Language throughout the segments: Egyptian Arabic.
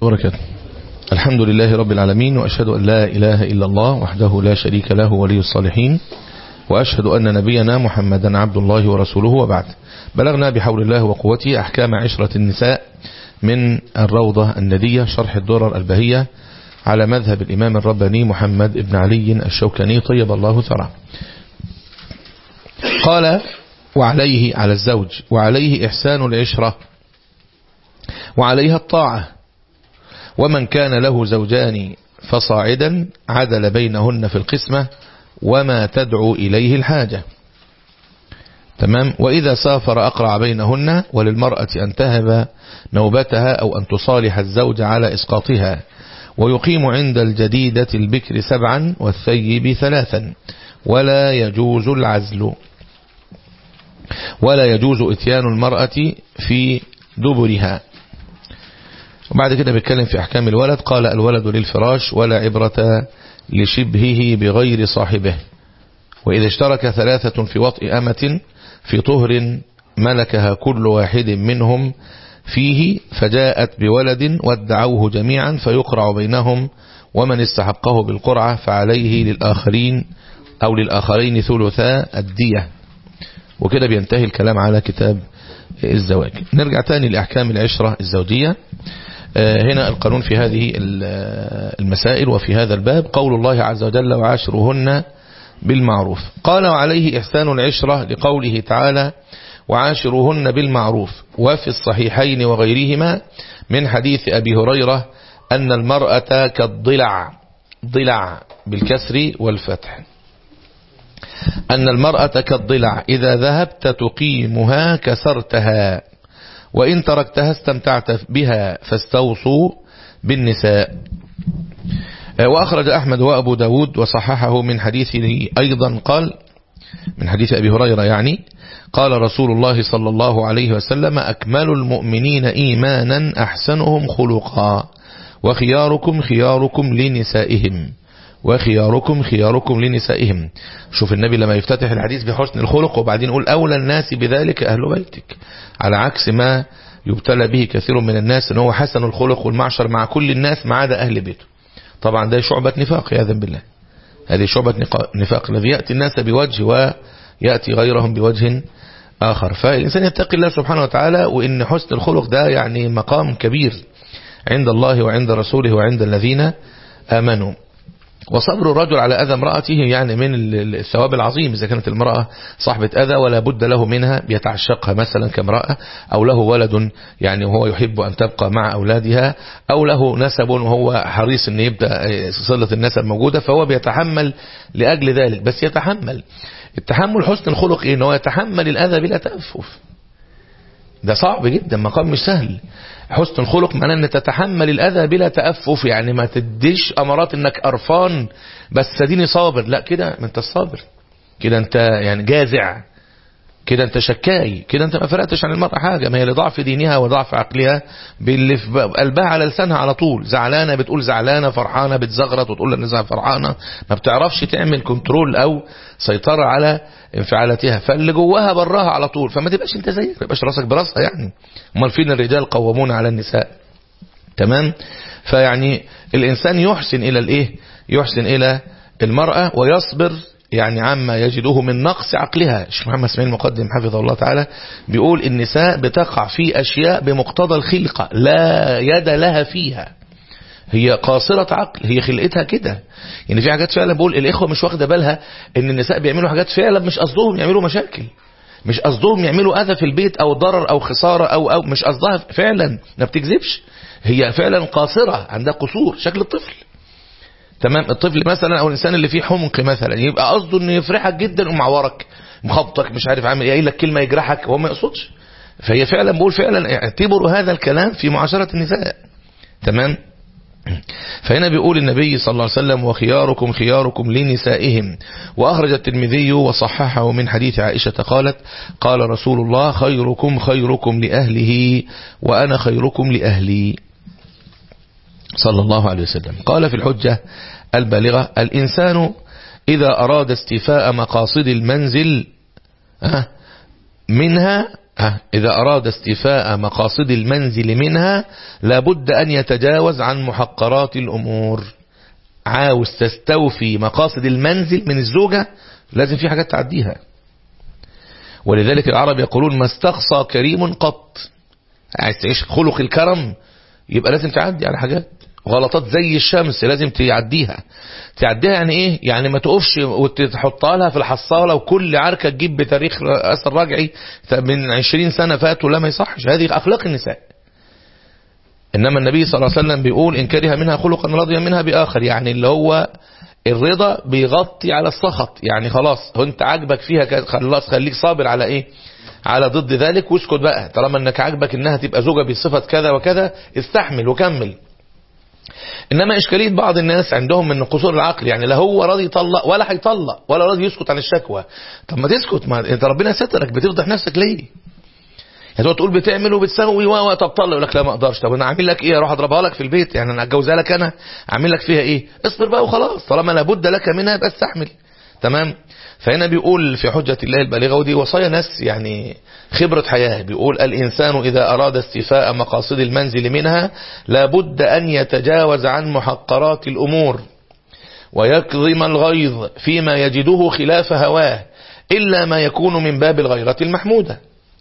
وبركاته الحمد لله رب العالمين وأشهد أن لا إله إلا الله وحده لا شريك له ولي الصالحين وأشهد أن نبينا محمدا عبد الله ورسوله وبعد بلغنا بحول الله وقوته أحكام عشرة النساء من الروضة الندية شرح الدرر البهية على مذهب الإمام الرباني محمد بن علي الشوكاني طيب الله ثرى قال وعليه على الزوج وعليه إحسان العشرة وعليها الطاعة ومن كان له زوجان فصاعدا عدل بينهن في القسمة وما تدعو إليه الحاجة تمام وإذا سافر أقرع بينهن وللمرأة أن تهب نوبتها أو أن تصالح الزوج على إسقاطها ويقيم عند الجديدة البكر سبعا والثيب ثلاثا ولا يجوز العزل ولا يجوز اتيان المرأة في دبرها وبعد كده بيتكلم في أحكام الولد قال الولد للفراش ولا عبرة لشبهه بغير صاحبه وإذا اشترك ثلاثة في وطء أمة في طهر ملكها كل واحد منهم فيه فجاءت بولد وادعوه جميعا فيقرع بينهم ومن استحقه بالقرعة فعليه للآخرين أو للآخرين ثلثا الدية وكده بينتهي الكلام على كتاب الزواج نرجع تاني لأحكام العشرة الزوجية هنا القانون في هذه المسائل وفي هذا الباب قول الله عز وجل وعاشرهن بالمعروف قال وعليه إحسان العشرة لقوله تعالى وعاشرهن بالمعروف وفي الصحيحين وغيرهما من حديث أبي هريرة أن المرأة كالضلع ضلع بالكسر والفتح أن المرأة كالضلع إذا ذهبت تقيمها كسرتها وإن تركتها استمتعت بها فاستوصوا بالنساء وأخرج أحمد وأبو داود وصححه من حديثه أيضا قال من حديث أبي هريرة يعني قال رسول الله صلى الله عليه وسلم أكمل المؤمنين إيمانا أحسنهم خلقا وخياركم خياركم لنسائهم وخياركم خياركم لنسائهم شوف النبي لما يفتتح الحديث بحسن الخلق وبعدين يقول أولى الناس بذلك أهل بيتك على عكس ما يبتلى به كثير من الناس ان هو حسن الخلق والمعشر مع كل الناس ما عدا أهل بيته طبعا ده شعبة نفاق يا ذنب بالله هذه شعبة نفاق الذي يأتي الناس بوجه ويأتي غيرهم بوجه آخر فالإنسان يتقي الله سبحانه وتعالى وإن حسن الخلق ده يعني مقام كبير عند الله وعند رسوله وعند الذين آمنوا وصبر الرجل على أذى امرأته يعني من الثواب العظيم إذا كانت المرأة صاحبة أذى ولا بد له منها بيتعشقها مثلا كامرأة أو له ولد يعني وهو يحب أن تبقى مع أولادها أو له نسب وهو حريص أن يبدأ صلة النسب موجودة فهو بيتحمل لأجل ذلك بس يتحمل التحمل حسن الخلق إيه أنه يتحمل الأذى بلا تأفف ده صعب جدا مقام مش سهل حسن الخلق معناه ان تتحمل الاذى بلا تأفف يعني ما تديش امارات انك قرفان بس اديني صابر لا كده ما انت صابر كده انت يعني جازع كده انت شكاي كده انت ما فرقتش عن المرأة حاجة ما هي لضعف دينها وضعف عقلها باللي في قلبها على لسانها على طول زعلانة بتقول زعلانة فرحانة بتزغرط وتقول انها فرحانة ما بتعرفش تعمل كنترول او سيطرة على انفعالاتها فاللي جواها براها على طول فما تبقاش انت زيك ما تبقاش راسك براسها يعني امال فين الرجال قوامون على النساء تمام فيعني الانسان يحسن الى الايه يحسن الى المرأة ويصبر يعني عما يجده من نقص عقلها الشيخ محمد اسماعيل المقدم حفظه الله تعالى بيقول النساء بتقع في أشياء بمقتضى الخلقة لا يد لها فيها هي قاصرة عقل هي خلقتها كده يعني في حاجات فعلا بقول الإخوة مش واخدة بالها ان النساء بيعملوا حاجات فعلا مش قصدهم يعملوا مشاكل مش قصدهم يعملوا أذى في البيت أو ضرر أو خسارة أو, أو مش قصدها فعلا ما بتكذبش هي فعلا قاصرة عندها قصور شكل الطفل تمام الطفل مثلا او الانسان اللي فيه حمق مثلا يبقى قصده انه يفرحك جدا ومعورك مخبطك مش عارف عامل ايه لك كلمه يجرحك وهو ما يقصدش فهي فعلا بقول فعلا اعتبروا هذا الكلام في معاشره النساء تمام فهنا بيقول النبي صلى الله عليه وسلم وخياركم خياركم لنسائهم وأخرج الترمذي وصححه من حديث عائشة قالت قال رسول الله خيركم خيركم لأهله وأنا خيركم لأهلي صلى الله عليه وسلم قال في الحجة البالغة الإنسان إذا أراد استيفاء مقاصد المنزل منها أه إذا أراد استيفاء مقاصد المنزل منها لابد أن يتجاوز عن محقرات الأمور عاوز تستوفي مقاصد المنزل من الزوجة لازم في حاجات تعديها ولذلك العرب يقولون ما استقصى كريم قط عايز تعيش خلق الكرم يبقى لازم تعدي على حاجات غلطات زي الشمس لازم تعديها تعديها يعني ايه يعني ما تقفش وتحطها لها في الحصالة وكل عركة تجيب بتاريخ اثر رجعي من 20 سنة فاتوا لا ما يصحش هذه اخلاق النساء انما النبي صلى الله عليه وسلم بيقول ان كره منها خلقا رضي منها باخر يعني اللي هو الرضا بيغطي على السخط يعني خلاص هو انت عاجبك فيها خلاص خليك صابر على ايه على ضد ذلك واسكت بقى طالما انك عاجبك انها تبقى زوجة بصفة كذا وكذا استحمل وكمل انما اشكاليه بعض الناس عندهم من قصور العقل يعني لا هو راضي يطلق ولا هيطلق ولا راضي يسكت عن الشكوى طب ما تسكت ما انت ربنا سترك بتفضح نفسك ليه يعني تقول بتعمل وبتسوي و طب طلق يقول لك لا ما اقدرش طب انا اعمل لك ايه اروح اضربها لك في البيت يعني انا اتجوزها لك انا اعمل لك فيها ايه اصبر بقى وخلاص طالما لابد لك منها يبقى استحمل تمام فهنا بيقول في حجة الله البالغة ودي وصايا ناس يعني خبرة حياة بيقول الإنسان إذا أراد استيفاء مقاصد المنزل منها لابد أن يتجاوز عن محقرات الأمور ويكظم الغيظ فيما يجده خلاف هواه إلا ما يكون من باب الغيرة المحمودة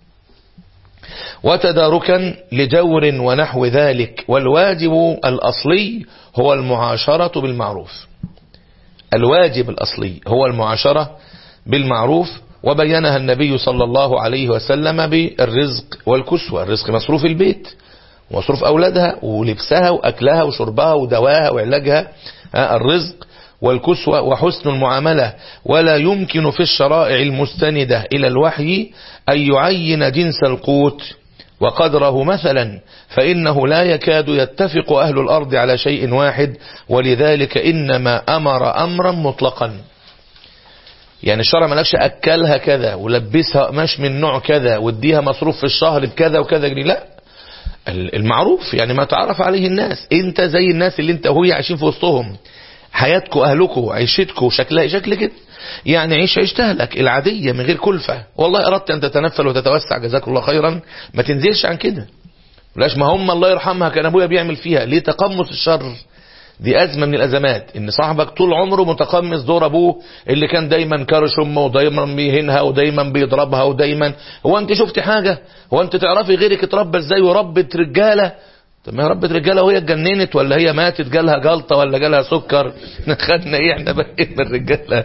وتداركا لجور ونحو ذلك والواجب الأصلي هو المعاشرة بالمعروف الواجب الأصلي هو المعاشرة بالمعروف وبينها النبي صلى الله عليه وسلم بالرزق والكسوة الرزق مصروف البيت مصروف أولادها ولبسها وأكلها وشربها ودواها وعلاجها الرزق والكسوة وحسن المعاملة ولا يمكن في الشرائع المستندة إلى الوحي أن يعين جنس القوت وقدره مثلا فإنه لا يكاد يتفق أهل الأرض على شيء واحد ولذلك إنما أمر أمرا مطلقا يعني الشرع ملكش أكلها كذا ولبسها قماش من نوع كذا واديها مصروف في الشهر بكذا وكذا جنيه لا المعروف يعني ما تعرف عليه الناس انت زي الناس اللي انت وهي عايشين في وسطهم حياتكم اهلكم عيشتكم شكلها شكل كده يعني عيش عيش تهلك العادية من غير كلفة والله أردت أن تتنفل وتتوسع جزاك الله خيرا ما تنزلش عن كده لاش ما هم الله يرحمها كان أبويا بيعمل فيها ليه تقمص الشر دي أزمة من الأزمات إن صاحبك طول عمره متقمص دور أبوه اللي كان دايما كارش أمه ودايما بيهنها ودايما بيضربها ودايما هو أنت شفت حاجة هو أنت تعرفي غيرك اتربى إزاي وربت رجالة طب ما هي ربت رجاله وهي اتجننت ولا هي ماتت جالها جلطه ولا جالها سكر خدنا ايه احنا بقى من الرجاله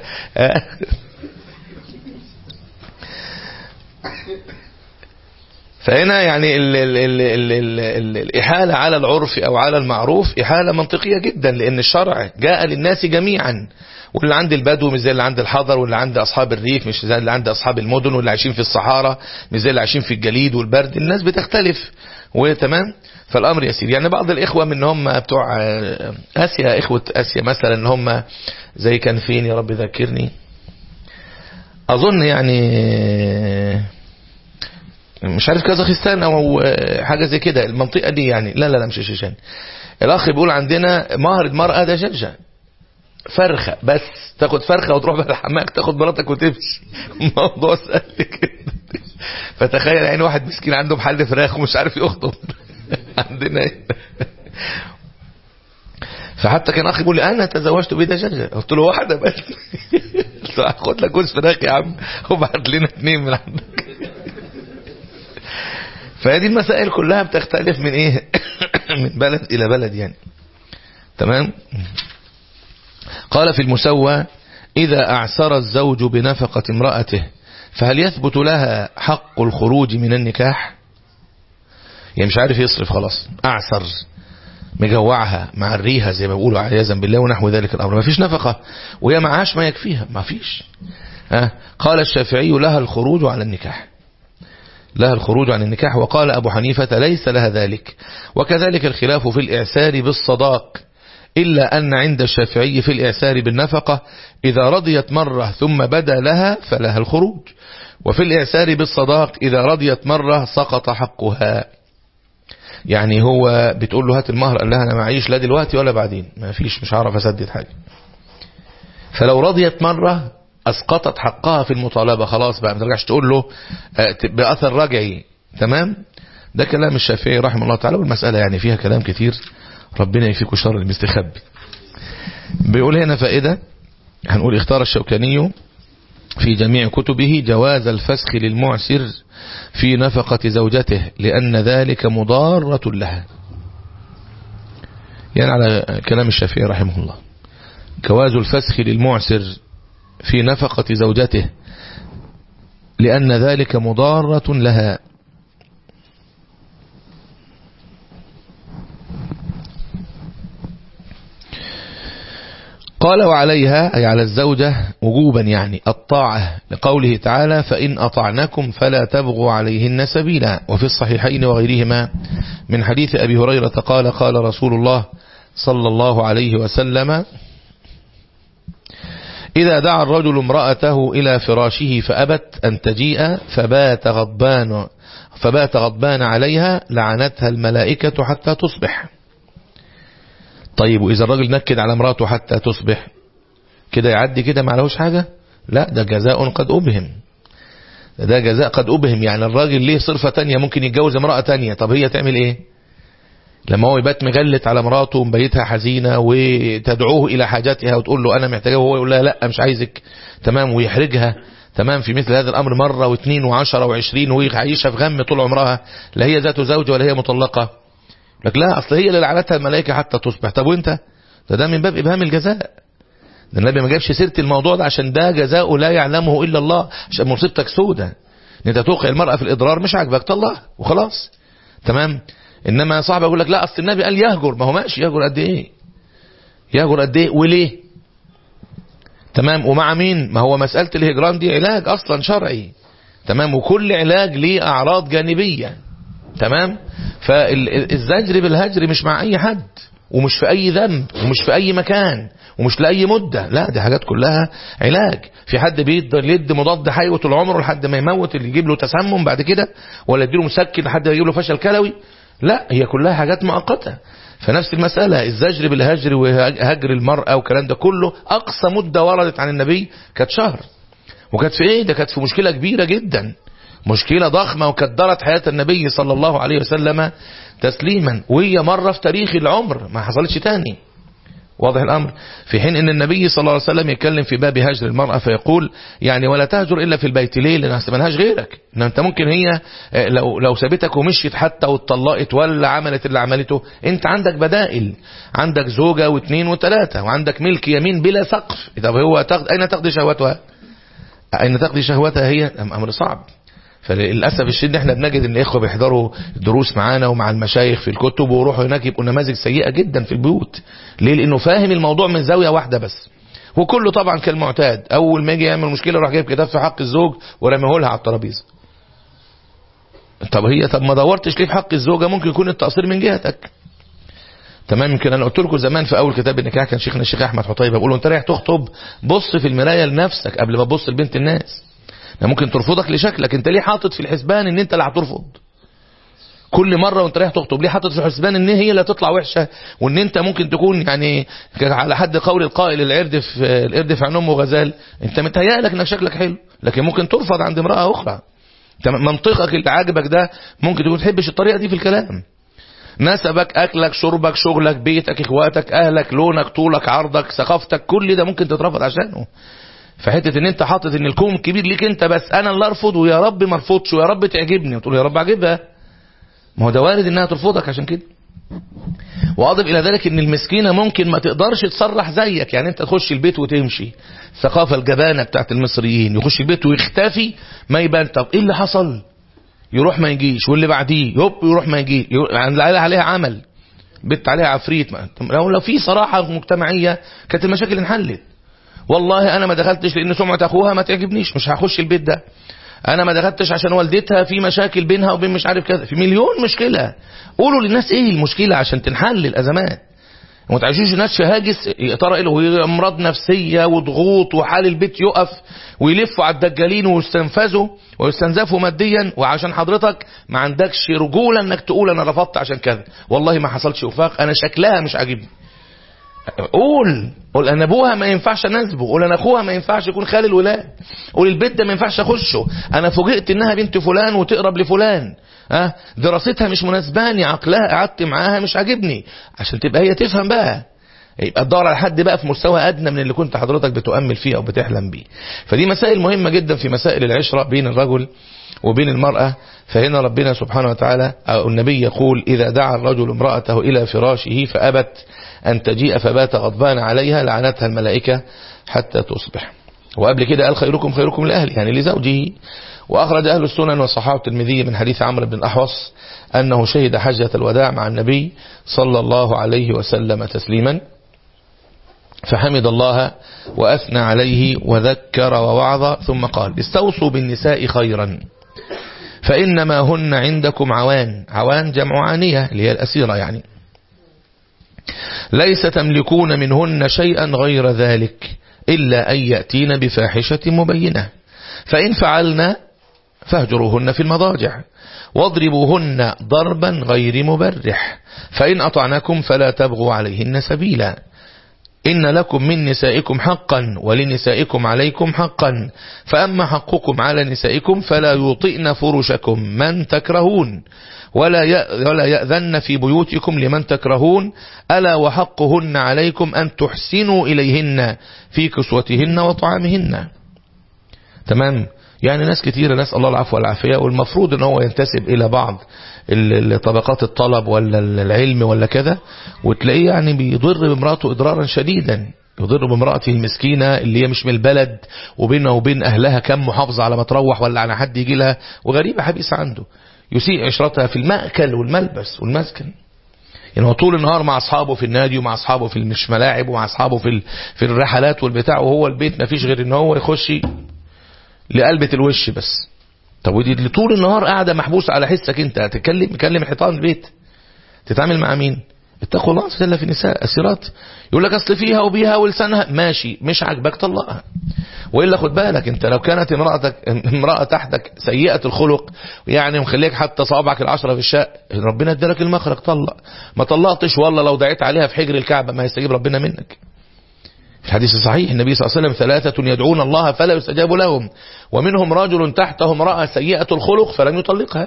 فهنا يعني ال ال ال ال ال ال الإحالة على العرف أو على المعروف إحالة منطقية جدا لأن الشرع جاء للناس جميعا واللي عند البدو مش زي اللي عند الحضر واللي عند أصحاب الريف مش زي اللي عند أصحاب المدن واللي عايشين في الصحارى مش زي اللي عايشين في الجليد والبرد الناس بتختلف وتمام فالأمر يسير يعني بعض الإخوة من هم بتوع آسيا إخوة آسيا مثلا ان هم زي كان فين يا رب ذكرني أظن يعني مش عارف كازاخستان أو حاجة زي كده المنطقة دي يعني لا لا لا مش شيشان الأخ بيقول عندنا مهر المرأة ده جلجة فرخة بس تاخد فرخة وتروح بقى الحمام تاخد مراتك وتمشي الموضوع سهل كده فتخيل يعني واحد مسكين عنده محل فراخ ومش عارف يخطب عندنا فحتى كان اخي بيقول لي انا تزوجت بدجاجه قلت له واحده بس قلت له خد لك جوز فراخ يا عم وبعت لنا اثنين من عندك فهذه المسائل كلها بتختلف من ايه من بلد الى بلد يعني تمام قال في المسوى إذا أعسر الزوج بنفقة امرأته فهل يثبت لها حق الخروج من النكاح يعني مش عارف يصرف خلاص أعسر مجوعها مع الريها زي ما بيقولوا عياذا بالله ونحو ذلك الأمر ما فيش نفقة وهي معاش ما يكفيها ما فيش ها قال الشافعي لها الخروج على النكاح لها الخروج عن النكاح وقال أبو حنيفة ليس لها ذلك وكذلك الخلاف في الإعسار بالصداق إلا أن عند الشافعي في الإعسار بالنفقة إذا رضيت مرة ثم بدا لها فلها الخروج وفي الإعسار بالصداق إذا رضيت مرة سقط حقها يعني هو بتقول له هات المهر قال لها أنا معيش لا دلوقتي ولا بعدين ما فيش مش هعرف أسدد حاجة فلو رضيت مرة اسقطت حقها في المطالبة خلاص بقى ما ترجعش تقول له آه، باثر رجعي تمام ده كلام الشافعي رحمه الله تعالى والمسألة يعني فيها كلام كتير ربنا يفيكوا شر المستخبي بيقول هنا فائدة هنقول اختار الشوكاني في جميع كتبه جواز الفسخ للمعسر في نفقة زوجته لأن ذلك مضارة لها يعني على كلام الشافعي رحمه الله جواز الفسخ للمعسر في نفقة زوجته لأن ذلك مضارة لها قال وعليها أي على الزوجة وجوبا يعني الطاعة لقوله تعالى فإن أطعنكم فلا تبغوا عليهن سبيلا وفي الصحيحين وغيرهما من حديث أبي هريرة قال قال رسول الله صلى الله عليه وسلم إذا دعا الرجل امرأته إلى فراشه فأبت أن تجيء فبات غضبان فبات غضبان عليها لعنتها الملائكة حتى تصبح طيب وإذا الراجل نكد على امراته حتى تصبح كده يعدي كده ما عليهوش حاجة لا ده جزاء قد أبهم ده جزاء قد أبهم يعني الراجل ليه صرفة تانية ممكن يتجوز امرأة تانية طب هي تعمل ايه لما هو يبات مغلت على مراته ومبيتها حزينة وتدعوه إلى حاجاتها وتقول له أنا محتاجة وهو يقول لها لا مش عايزك تمام ويحرجها تمام في مثل هذا الأمر مرة واثنين وعشرة وعشرين ويعيشها في غم طول عمرها لا هي ذات زوج ولا هي مطلقة لك لا أصل هي اللي لعنتها الملائكة حتى تصبح طب وانت ده ده من باب إبهام الجزاء ده النبي ما جابش سيرة الموضوع ده عشان ده جزاء لا يعلمه إلا الله عشان مصيبتك سودة ان انت توقع المرأة في الإضرار مش عاجبك طلعها وخلاص تمام انما صاحب يقول لك لا اصل النبي قال يهجر ما هو ماشي يهجر قد ايه يهجر قد ايه وليه تمام ومع مين ما هو مسألة الهجران دي علاج اصلا شرعي تمام وكل علاج ليه اعراض جانبية تمام فالزجر بالهجر مش مع اي حد ومش في اي ذنب ومش في اي مكان ومش لاي مدة لا دي حاجات كلها علاج في حد بيقدر يد مضاد حيوي طول عمره لحد ما يموت اللي يجيب له تسمم بعد كده ولا يديله مسكن لحد ما يجيب له فشل كلوي لا هي كلها حاجات مؤقتة فنفس المسألة الزجر بالهجر وهجر المرأة والكلام ده كله أقصى مدة وردت عن النبي كانت شهر وكانت في ايه ده كانت في مشكلة كبيرة جدا مشكلة ضخمة وكدرت حياة النبي صلى الله عليه وسلم تسليما وهي مرة في تاريخ العمر ما حصلتش تاني واضح الأمر في حين أن النبي صلى الله عليه وسلم يتكلم في باب هجر المرأة فيقول يعني ولا تهجر إلا في البيت ليه لأنها ملهاش غيرك إن أنت ممكن هي لو, لو سابتك ومشيت حتى واتطلقت ولا عملت اللي عملته أنت عندك بدائل عندك زوجة واثنين وثلاثة وعندك ملك يمين بلا سقف طب هو تاخد أين تقضي شهوتها أين تقضي شهوتها هي أمر صعب فللأسف الشديد احنا بنجد ان الاخوه بيحضروا دروس معانا ومع المشايخ في الكتب ويروحوا هناك يبقوا نماذج سيئة جدا في البيوت ليه لانه فاهم الموضوع من زاوية واحدة بس وكله طبعا كالمعتاد اول ما يجي يعمل مشكلة يروح جايب كتاب في حق الزوج ورميه لها على الترابيزه طب هي طب ما دورتش ليه في حق الزوجة ممكن يكون التقصير من جهتك تمام يمكن انا قلت لكم زمان في اول كتاب النكاح كان شيخنا الشيخ احمد حطيبه بيقول له انت رايح تخطب بص في المرايه لنفسك قبل ما تبص لبنت الناس ممكن ترفضك لشكلك انت ليه حاطط في الحسبان ان انت اللي هترفض كل مرة وانت رايح تخطب ليه حاطط في الحسبان ان هي اللي هتطلع وحشة وان انت ممكن تكون يعني على حد قول القائل العرد في القرد في عن امه غزال انت متهيألك انك شكلك حلو لكن ممكن ترفض عند امرأة اخرى منطقك اللي عاجبك ده ممكن تكون تحبش الطريقة دي في الكلام نسبك اكلك شربك شغلك بيتك اخواتك اهلك لونك طولك عرضك ثقافتك كل ده ممكن تترفض عشانه فحته ان انت حاطط ان الكون كبير ليك انت بس انا اللي ارفض ويا رب ما ارفضش ويا رب تعجبني وتقول يا رب اعجبها ما هو ده وارد انها ترفضك عشان كده واضف الى ذلك ان المسكينة ممكن ما تقدرش تصرح زيك يعني انت تخش البيت وتمشي الثقافة الجبانة بتاعت المصريين يخش البيت ويختفي ما يبان طب ايه اللي حصل يروح ما يجيش واللي بعديه يوب يروح ما يجيش يعني عليها عمل بيت عليها عفريت لو لو في صراحة مجتمعية كانت المشاكل انحلت والله انا ما دخلتش لان سمعة اخوها ما تعجبنيش مش هخش البيت ده انا ما دخلتش عشان والدتها في مشاكل بينها وبين مش عارف كذا في مليون مشكلة قولوا للناس ايه المشكلة عشان تنحل الازمات وما تعيشوش الناس في هاجس يا ترى له امراض نفسيه وضغوط وحال البيت يقف ويلفوا على الدجالين ويستنفذوا ويستنزفوا ماديا وعشان حضرتك ما عندكش رجوله انك تقول انا رفضت عشان كذا والله ما حصلش وفاق انا شكلها مش عاجبني قول قول انا ابوها ما ينفعش نسبه قول انا اخوها ما ينفعش يكون خال الولاد قول البيت ده ما ينفعش اخشه انا فوجئت انها بنت فلان وتقرب لفلان ها دراستها مش مناسباني عقلها قعدت معاها مش عاجبني عشان تبقى هي تفهم بقى يبقى تدور على حد بقى في مستوى ادنى من اللي كنت حضرتك بتؤمل فيه او بتحلم بيه فدي مسائل مهمه جدا في مسائل العشره بين الرجل وبين المراه فهنا ربنا سبحانه وتعالى أو النبي يقول اذا دعا الرجل امراته الى فراشه فابت ان تجيء فبات غضبان عليها لعنتها الملائكه حتى تصبح وقبل كده قال خيركم خيركم لاهله يعني لزوجه وأخرج أهل السنن وصحابه الترمذي من حديث عمرو بن الأحوص أنه شهد حجة الوداع مع النبي صلى الله عليه وسلم تسليما فحمد الله وأثنى عليه وذكر ووعظ ثم قال استوصوا بالنساء خيرا فإنما هن عندكم عوان عوان جمع عانية اللي هي الأسيرة يعني ليس تملكون منهن شيئا غير ذلك إلا أن يأتين بفاحشة مبينة فإن فعلنا فاهجروهن في المضاجع واضربوهن ضربا غير مبرح فإن أطعنكم فلا تبغوا عليهن سبيلا إن لكم من نسائكم حقا ولنسائكم عليكم حقا فأما حقكم على نسائكم فلا يطئن فرشكم من تكرهون ولا ولا يأذن في بيوتكم لمن تكرهون ألا وحقهن عليكم أن تحسنوا إليهن في كسوتهن وطعامهن تمام يعني ناس كتيرة نسأل الله العفو والعافية والمفروض ان هو ينتسب الى بعض طبقات الطلب ولا العلم ولا كذا وتلاقيه يعني بيضر بامراته اضرارا شديدا يضر بامرأته المسكينة اللي هي مش من البلد وبينها وبين اهلها كم محافظة على ما تروح ولا على حد يجي لها وغريبة حبيسة عنده يسيء عشرتها في المأكل والملبس والمسكن يعني هو طول النهار مع اصحابه في النادي ومع اصحابه في المش ملاعب ومع اصحابه في في الرحلات والبتاع وهو البيت ما فيش غير ان هو يخش لقلبة الوش بس طب ودي اللي طول النهار قاعدة محبوسة على حسك انت هتتكلم تكلم حيطان البيت تتعامل مع مين اتقوا الله عز وجل في النساء اسيرات يقول لك اصل فيها وبيها ولسانها ماشي مش عاجبك طلقها والا خد بالك انت لو كانت امرأتك امرأة تحتك سيئة الخلق يعني مخليك حتى صوابعك العشرة في الشق ربنا ادالك المخرج طلق ما طلقتش والله لو دعيت عليها في حجر الكعبة ما هيستجيب ربنا منك في الحديث الصحيح النبي صلى الله عليه وسلم ثلاثة يدعون الله فلا يستجاب لهم ومنهم رجل تحته امرأة سيئة الخلق فلم يطلقها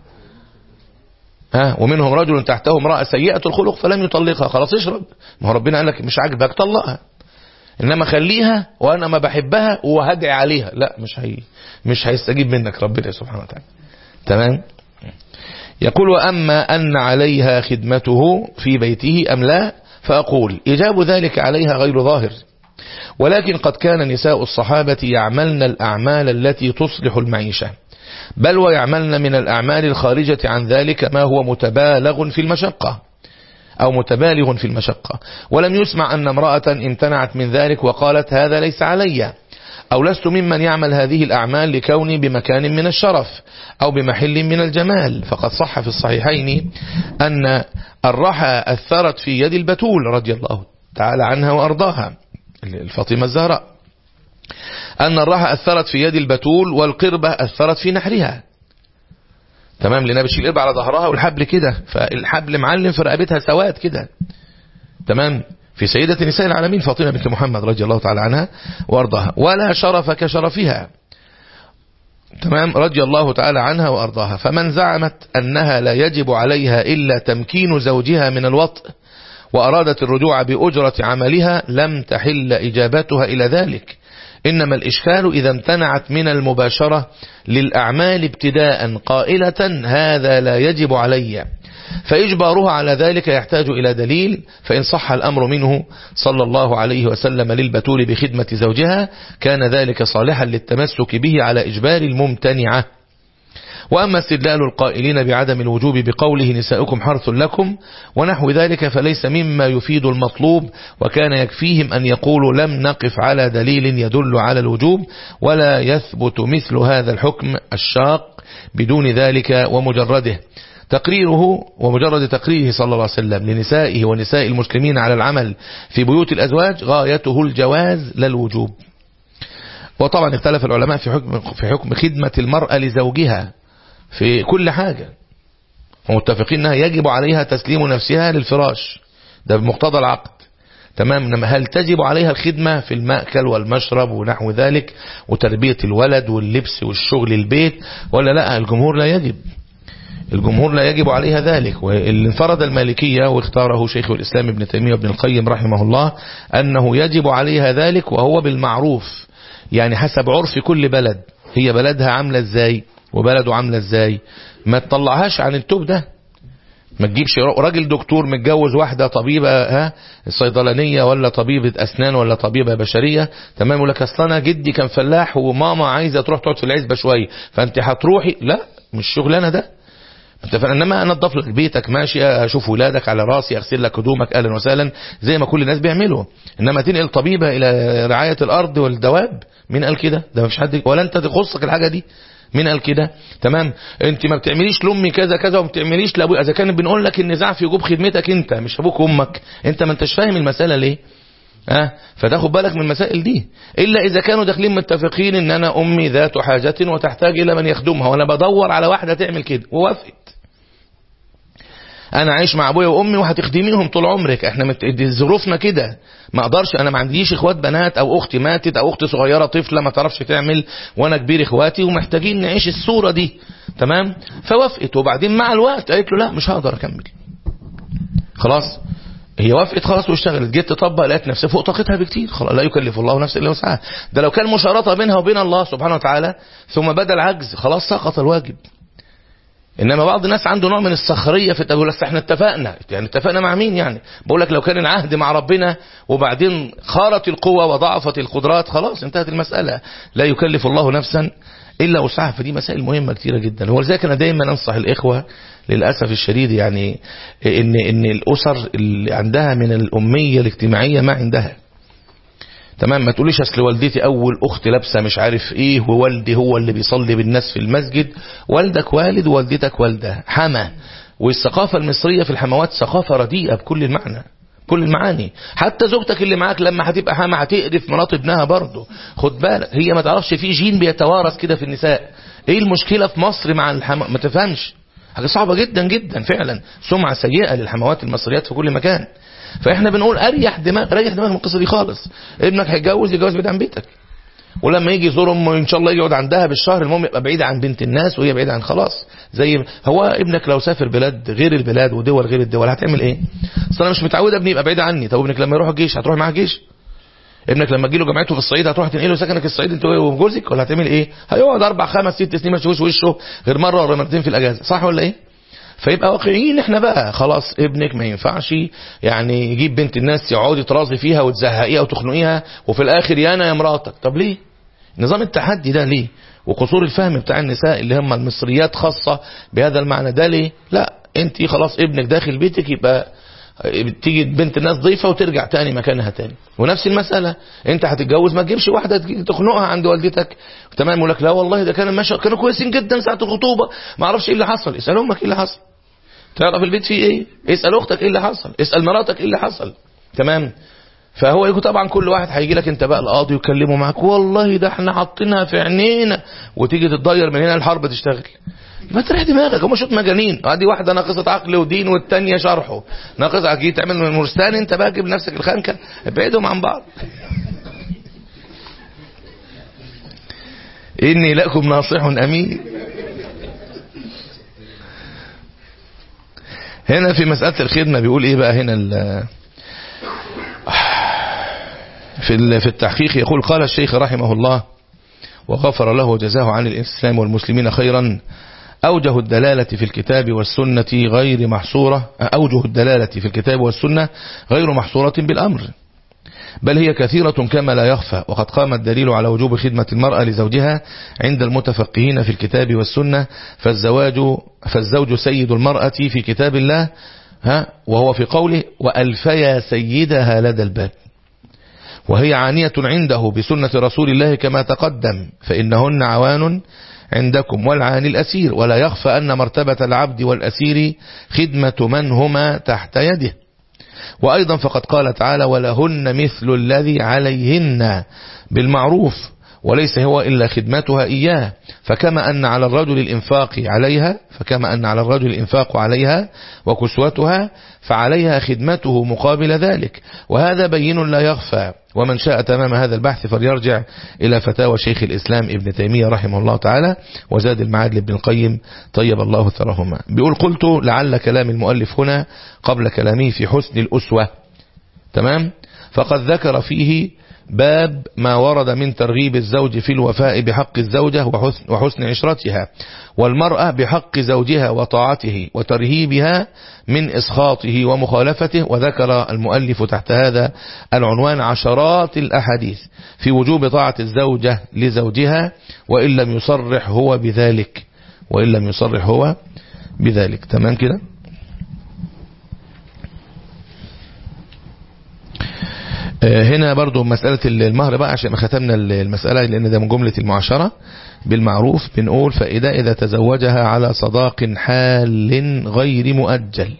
ها ومنهم رجل تحته امرأة سيئة الخلق فلم يطلقها خلاص اشرب ما هو ربنا قال لك مش عاجبك طلقها انما خليها وانا ما بحبها وهدعي عليها لا مش هي مش هيستجيب منك ربنا سبحانه وتعالى تمام يقول واما ان عليها خدمته في بيته ام لا فأقول إجاب ذلك عليها غير ظاهر ولكن قد كان نساء الصحابة يعملن الأعمال التي تصلح المعيشة بل ويعملن من الأعمال الخارجة عن ذلك ما هو متبالغ في المشقة أو متبالغ في المشقة ولم يسمع أن امرأة امتنعت من ذلك وقالت هذا ليس علي أو لست ممن يعمل هذه الأعمال لكوني بمكان من الشرف أو بمحل من الجمال فقد صح في الصحيحين أن الرحى أثرت في يد البتول رضي الله تعالى عنها وأرضاها الفاطمة الزهراء أن الرحى أثرت في يد البتول والقربة أثرت في نحرها تمام لأنها بتشيل القربة على ظهرها والحبل كده فالحبل معلم في رقبتها سواد كده تمام في سيدة نساء العالمين فاطمة بنت محمد رضي الله تعالى عنها وارضاها ولا شرف كشرفها تمام رضي الله تعالى عنها وارضاها فمن زعمت انها لا يجب عليها الا تمكين زوجها من الوطء وارادت الرجوع باجرة عملها لم تحل اجابتها الى ذلك انما الاشكال اذا امتنعت من المباشرة للاعمال ابتداء قائلة هذا لا يجب علي فإجبارها على ذلك يحتاج إلى دليل فإن صح الأمر منه صلى الله عليه وسلم للبتول بخدمة زوجها كان ذلك صالحا للتمسك به على إجبار الممتنعة وأما استدلال القائلين بعدم الوجوب بقوله نساؤكم حرث لكم ونحو ذلك فليس مما يفيد المطلوب وكان يكفيهم أن يقولوا لم نقف على دليل يدل على الوجوب ولا يثبت مثل هذا الحكم الشاق بدون ذلك ومجرده تقريره ومجرد تقريره صلى الله عليه وسلم لنسائه ونساء المسلمين على العمل في بيوت الأزواج غايته الجواز لا الوجوب وطبعا اختلف العلماء في حكم في حكم خدمة المرأة لزوجها في كل حاجة ومتفقين انها يجب عليها تسليم نفسها للفراش ده بمقتضى العقد تمام إنما هل تجب عليها الخدمة في المأكل والمشرب ونحو ذلك وتربية الولد واللبس والشغل البيت ولا لا الجمهور لا يجب الجمهور لا يجب عليها ذلك واللي انفرد المالكية واختاره شيخ الإسلام ابن تيمية وابن القيم رحمه الله أنه يجب عليها ذلك وهو بالمعروف يعني حسب عرف كل بلد هي بلدها عاملة ازاي وبلده عاملة ازاي ما تطلعهاش عن التوب ده ما تجيبش راجل دكتور متجوز واحدة طبيبة ها صيدلانية ولا طبيبة أسنان ولا طبيبة بشرية تمام يقول لك أصل أنا جدي كان فلاح وماما عايزة تروح تقعد في العزبة شوية فأنت هتروحي لا مش شغلانة ده انما انضف لك بيتك ماشي اشوف ولادك على راسي اغسل لك هدومك اهلا وسهلا زي ما كل الناس بيعملوا انما تنقل طبيبه الى رعايه الارض والدواب مين قال كده ده مش حد ولا انت تخصك الحاجه دي مين قال كده تمام انت ما بتعمليش لامي كذا كذا وما بتعمليش لابوي اذا كان بنقول لك النزاع في وجوب خدمتك انت مش ابوك وامك انت ما انتش فاهم المساله ليه ها فتاخد بالك من المسائل دي الا اذا كانوا داخلين متفقين ان انا امي ذات حاجه وتحتاج الى من يخدمها وانا بدور على واحده تعمل كده ووافقت انا عايش مع ابويا وامي وهتخدميهم طول عمرك احنا مت... دي ظروفنا كده ما اقدرش انا ما عنديش اخوات بنات او اختي ماتت او اختي صغيره طفله ما تعرفش تعمل وانا كبير اخواتي ومحتاجين نعيش الصوره دي تمام فوافقت وبعدين مع الوقت قالت له لا مش هقدر اكمل خلاص هي وافقت خلاص واشتغلت جيت تطبق لقيت نفسها فوق طاقتها بكتير خلاص لا يكلف الله نفسا الا وسعها ده لو كان مشارطه بينها وبين الله سبحانه وتعالى ثم بدا العجز خلاص سقط الواجب انما بعض الناس عنده نوع من الصخريه في التقول احنا اتفقنا يعني اتفقنا مع مين يعني بقول لك لو كان العهد مع ربنا وبعدين خارت القوه وضعفت القدرات خلاص انتهت المساله لا يكلف الله نفسا الا وسعها فدي مسائل مهمه كثيره جدا ولذلك انا دايما انصح الاخوه للاسف الشديد يعني ان ان الاسر اللي عندها من الاميه الاجتماعيه ما عندها تمام ما تقوليش اصل والدتي اول اخت لابسه مش عارف ايه ووالدي هو اللي بيصلي بالناس في المسجد والدك والد ووالدتك والده حما والثقافه المصريه في الحموات ثقافه رديئه بكل المعنى كل المعاني حتى زوجتك اللي معاك لما هتبقى حما هتقرف مرات ابنها برضه خد بالك هي ما تعرفش في جين بيتوارث كده في النساء ايه المشكله في مصر مع الحما ما تفهمش حاجه صعبه جدا جدا فعلا سمعه سيئه للحموات المصريات في كل مكان فاحنا بنقول اريح دماغ ريح دماغك من القصه دي خالص ابنك هيتجوز يتجوز بعيد عن بيتك ولما يجي يزور امه ان شاء الله يقعد عندها بالشهر المهم يبقى بعيد عن بنت الناس وهي بعيده عن خلاص زي هو ابنك لو سافر بلاد غير البلاد ودول غير الدول هتعمل ايه اصل انا مش متعود ابني يبقى بعيد عني طب ابنك لما يروح الجيش هتروح معاه الجيش ابنك لما تجي له جامعته في الصعيد هتروح تنقله سكنك الصعيد انت وجوزك ولا هتعمل ايه هيقعد اربع خمس ست سنين ما تشوفش وشه غير مره ولا مرتين في الاجازه صح ولا ايه فيبقى واقعيين احنا بقى خلاص ابنك ما ينفعش يعني يجيب بنت الناس يقعد يتراضي فيها وتزهقيها وتخنقيها وفي الاخر يا انا يا مراتك طب ليه نظام التحدي ده ليه وقصور الفهم بتاع النساء اللي هم المصريات خاصة بهذا المعنى ده ليه لا انت خلاص ابنك داخل بيتك يبقى تيجي بنت الناس ضيفة وترجع تاني مكانها تاني ونفس المسألة انت هتتجوز ما تجيبش واحدة تخنقها عند والدتك تمام يقول لك لا والله ده كان ماشي كانوا كويسين جدا ساعة الخطوبة ما اعرفش ايه اللي حصل اسأل امك ايه اللي حصل تعرف البيت فيه ايه اسأل اختك ايه اللي حصل اسأل مراتك ايه اللي حصل تمام فهو يقول طبعا كل واحد هيجي لك انت بقى القاضي ويكلمه معاك والله ده احنا حاطينها في عينينا وتيجي تتضير من هنا الحرب تشتغل ما تريح دماغك هم شوط مجانين ادي واحده ناقصه عقل ودين والثانيه شرحه ناقص عقيد تعمل من مرستان انت بقى جيب نفسك الخنكه ابعدهم عن بعض اني لكم ناصح امين هنا في مسألة الخدمة بيقول ايه بقى هنا في في التحقيق يقول قال الشيخ رحمه الله وغفر له وجزاه عن الإسلام والمسلمين خيرا أوجه الدلالة في الكتاب والسنة غير محصورة أوجه الدلالة في الكتاب والسنة غير محصورة بالأمر بل هي كثيرة كما لا يخفى وقد قام الدليل على وجوب خدمة المرأة لزوجها عند المتفقهين في الكتاب والسنة فالزواج فالزوج سيد المرأة في كتاب الله ها وهو في قوله وألفيا سيدها لدى الباب وهي عانية عنده بسنة رسول الله كما تقدم فإنهن عوان عندكم والعاني الأسير ولا يخفى أن مرتبة العبد والأسير خدمة من هما تحت يده وأيضا فقد قال تعالى ولهن مثل الذي عليهن بالمعروف وليس هو إلا خدمتها إياه فكما أن على الرجل الإنفاق عليها فكما أن على الرجل الإنفاق عليها وكسوتها فعليها خدمته مقابل ذلك وهذا بين لا يخفى ومن شاء تمام هذا البحث فليرجع إلى فتاوى شيخ الإسلام ابن تيمية رحمه الله تعالى وزاد المعاد لابن القيم طيب الله ثرهما بيقول قلت لعل كلام المؤلف هنا قبل كلامه في حسن الأسوة تمام فقد ذكر فيه باب ما ورد من ترغيب الزوج في الوفاء بحق الزوجة وحسن, وحسن عشرتها والمرأة بحق زوجها وطاعته وترهيبها من إسخاطه ومخالفته وذكر المؤلف تحت هذا العنوان عشرات الأحاديث في وجوب طاعة الزوجة لزوجها وإن لم يصرح هو بذلك وإن لم يصرح هو بذلك تمام كده هنا برضو مسألة المهر بقى عشان ما ختمنا المسألة لأن ده من جملة المعاشرة بالمعروف بنقول فإذا إذا تزوجها على صداق حال غير مؤجل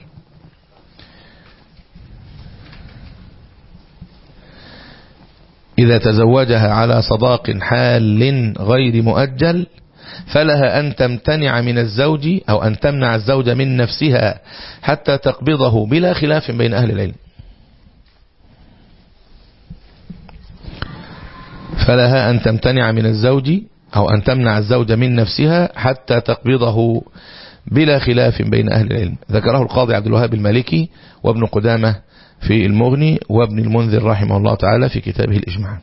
إذا تزوجها على صداق حال غير مؤجل فلها أن تمتنع من الزوج أو أن تمنع الزوج من نفسها حتى تقبضه بلا خلاف بين أهل العلم فلها أن تمتنع من الزوج أو أن تمنع الزوج من نفسها حتى تقبضه بلا خلاف بين أهل العلم ذكره القاضي عبد الوهاب المالكي وابن قدامة في المغني وابن المنذر رحمه الله تعالى في كتابه الإجماع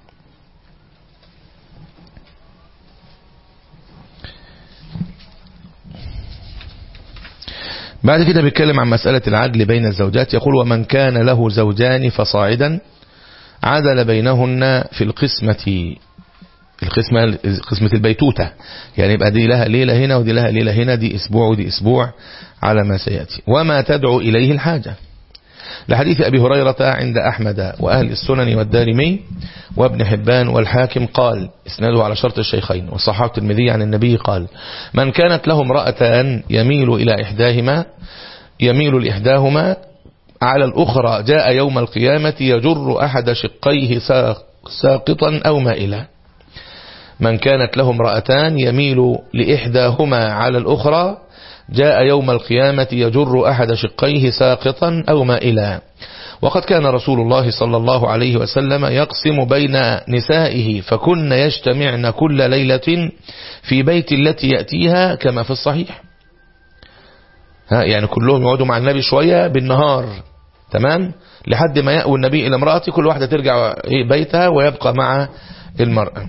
بعد كده بيتكلم عن مسألة العدل بين الزوجات يقول ومن كان له زوجان فصاعدا عدل بينهن في القسمة القسمة قسمة البيتوتة يعني يبقى دي لها ليلة هنا ودي لها ليلة هنا دي أسبوع ودي أسبوع على ما سيأتي وما تدعو إليه الحاجة لحديث أبي هريرة عند أحمد وأهل السنن والدارمي وابن حبان والحاكم قال اسناده على شرط الشيخين والصحابة الترمذي عن النبي قال من كانت له امرأتان يميل إلى إحداهما يميل لإحداهما على الأخرى جاء يوم القيامة يجر أحد شقيه ساقطا أو مائلا من كانت له امرأتان يميل لإحداهما على الأخرى جاء يوم القيامة يجر أحد شقيه ساقطا أو مائلا وقد كان رسول الله صلى الله عليه وسلم يقسم بين نسائه فكن يجتمعن كل ليلة في بيت التي يأتيها كما في الصحيح ها يعني كلهم يقعدوا مع النبي شوية بالنهار تمام لحد ما يأوي النبي إلى امرأته كل واحدة ترجع بيتها ويبقى مع المرأة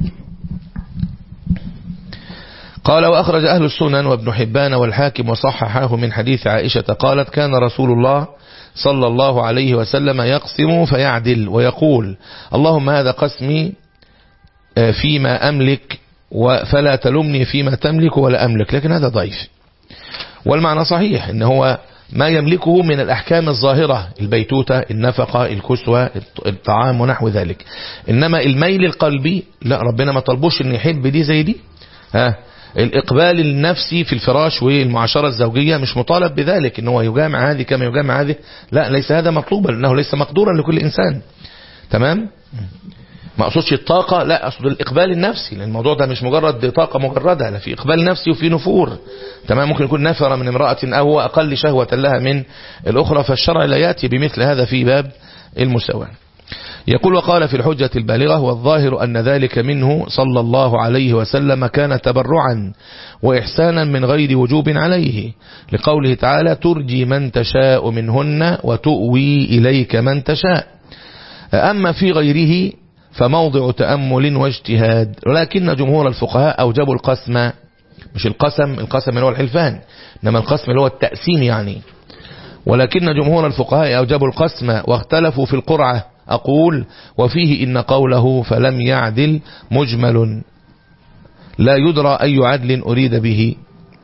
قال وأخرج أهل السنن وابن حبان والحاكم وصححاه من حديث عائشة قالت كان رسول الله صلى الله عليه وسلم يقسم فيعدل ويقول اللهم هذا قسمي فيما أملك فلا تلمني فيما تملك ولا أملك لكن هذا ضعيف والمعنى صحيح إن هو ما يملكه من الأحكام الظاهرة البيتوتة النفقة الكسوة الطعام ونحو ذلك إنما الميل القلبي لا ربنا ما طلبوش إن يحب دي زي دي ها الإقبال النفسي في الفراش والمعاشرة الزوجية مش مطالب بذلك إن هو يجامع هذه كما يجامع هذه لا ليس هذا مطلوبا لأنه ليس مقدورا لكل إنسان تمام ما أقصدش الطاقة لا أقصد الإقبال النفسي لأن الموضوع ده مش مجرد طاقة مجردة لا في إقبال نفسي وفي نفور تمام ممكن يكون نفر من امرأة أو هو أقل شهوة لها من الأخرى فالشرع لا يأتي بمثل هذا في باب المساواة يقول وقال في الحجة البالغة والظاهر أن ذلك منه صلى الله عليه وسلم كان تبرعا وإحسانا من غير وجوب عليه لقوله تعالى ترجي من تشاء منهن وتؤوي إليك من تشاء أما في غيره فموضع تأمل واجتهاد ولكن جمهور الفقهاء أوجبوا القسم مش القسم القسم اللي هو الحلفان إنما القسم اللي هو التأسيم يعني ولكن جمهور الفقهاء أوجبوا القسم واختلفوا في القرعة أقول وفيه إن قوله فلم يعدل مجمل لا يدرى أي عدل أريد به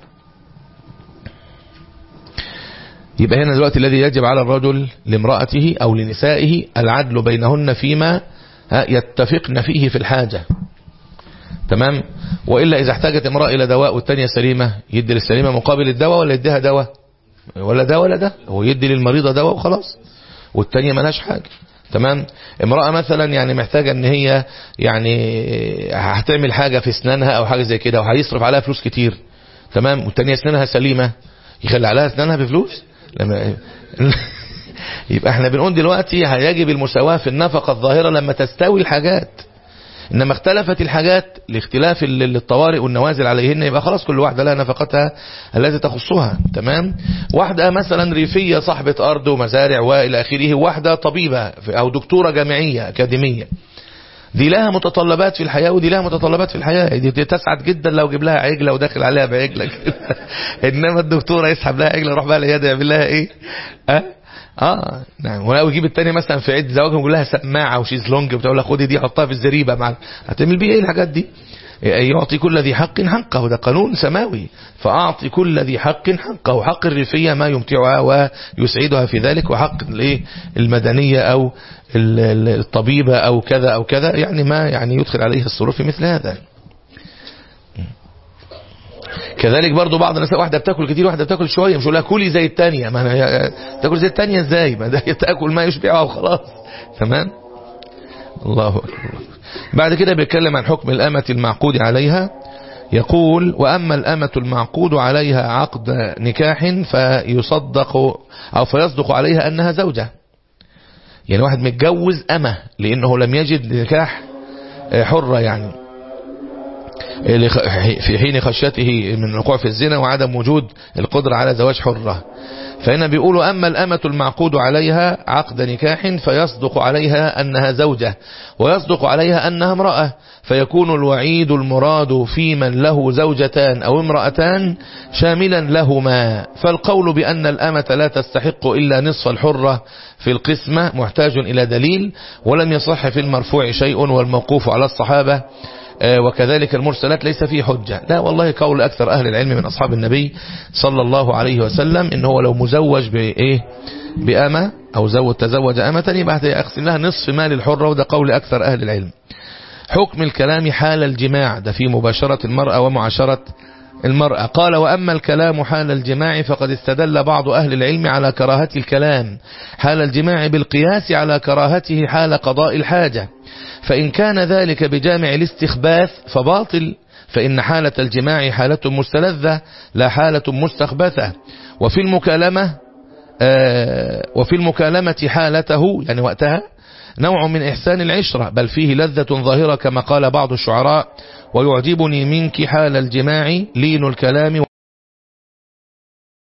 يبقى هنا دلوقتي الذي يجب على الرجل لامرأته أو لنسائه العدل بينهن فيما يتفقن فيه في الحاجة تمام وإلا إذا احتاجت امرأة إلى دواء والتانية سليمة يدي للسليمة مقابل الدواء ولا يديها دواء ولا ده ولا ده هو يدي للمريضة دواء وخلاص والتانية ملهاش حاجة تمام امرأة مثلا يعني محتاجة ان هي يعني هتعمل حاجة في اسنانها او حاجة زي كده وهيصرف عليها فلوس كتير تمام والتانية اسنانها سليمة يخلي عليها اسنانها بفلوس لما يبقى احنا بنقول دلوقتي هيجب المساواة في النفقة الظاهرة لما تستوي الحاجات انما اختلفت الحاجات لاختلاف الطوارئ والنوازل عليهن يبقى خلاص كل واحدة لها نفقتها التي تخصها تمام واحدة مثلا ريفية صاحبة ارض ومزارع والى اخره واحدة طبيبة او دكتورة جامعية اكاديمية دي لها متطلبات في الحياة ودي لها متطلبات في الحياة دي تسعد جدا لو جيب لها عجلة وداخل عليها بعجلة كده انما الدكتورة يسحب لها عجلة يروح بقى العيادة يعمل لها ايه اه اه نعم ولو يجيب التاني مثلا في عيد زواجهم يقول لها سماعه وشيزلونج بتقول لها خدي دي حطها في الزريبه مع هتعمل بيه ايه الحاجات دي يعطي كل ذي حق حقه ده قانون سماوي فأعطي كل ذي حق حقه حق الريفية ما يمتعها ويسعدها في ذلك وحق الايه المدنية أو الطبيبة أو كذا أو كذا يعني ما يعني يدخل عليه الصروف في مثل هذا كذلك برضو بعض الناس واحدة بتاكل كتير واحدة بتاكل شوية مش لها كلي زي التانية ما أنا تاكل زي التانية ازاي ما ده تاكل ما يشبعها وخلاص تمام الله أكبر بعد كده بيتكلم عن حكم الأمة المعقود عليها يقول وأما الأمة المعقود عليها عقد نكاح فيصدق أو فيصدق عليها أنها زوجة يعني واحد متجوز أمة لأنه لم يجد نكاح حرة يعني في حين خشيته من الوقوع في الزنا وعدم وجود القدرة على زواج حرة فهنا بيقولوا أما الأمة المعقود عليها عقد نكاح فيصدق عليها أنها زوجة ويصدق عليها أنها امرأة فيكون الوعيد المراد في من له زوجتان أو امرأتان شاملا لهما فالقول بأن الأمة لا تستحق إلا نصف الحرة في القسمة محتاج إلى دليل ولم يصح في المرفوع شيء والموقوف على الصحابة وكذلك المرسلات ليس فيه حجة لا والله قول أكثر أهل العلم من أصحاب النبي صلى الله عليه وسلم إن هو لو مزوج بإيه بأمة أو زوج تزوج أمة يبقى يقسم لها نصف مال الحرة وده قول أكثر أهل العلم حكم الكلام حال الجماع ده في مباشرة المرأة ومعاشرة المرأة قال وأما الكلام حال الجماع فقد استدل بعض أهل العلم على كراهة الكلام حال الجماع بالقياس على كراهته حال قضاء الحاجة فإن كان ذلك بجامع الاستخباث فباطل فإن حالة الجماع حالة مستلذة لا حالة مستخبثة وفي المكالمة آه وفي المكالمة حالته يعني وقتها نوع من إحسان العشرة بل فيه لذة ظاهرة كما قال بعض الشعراء ويعجبني منك حال الجماع لين الكلام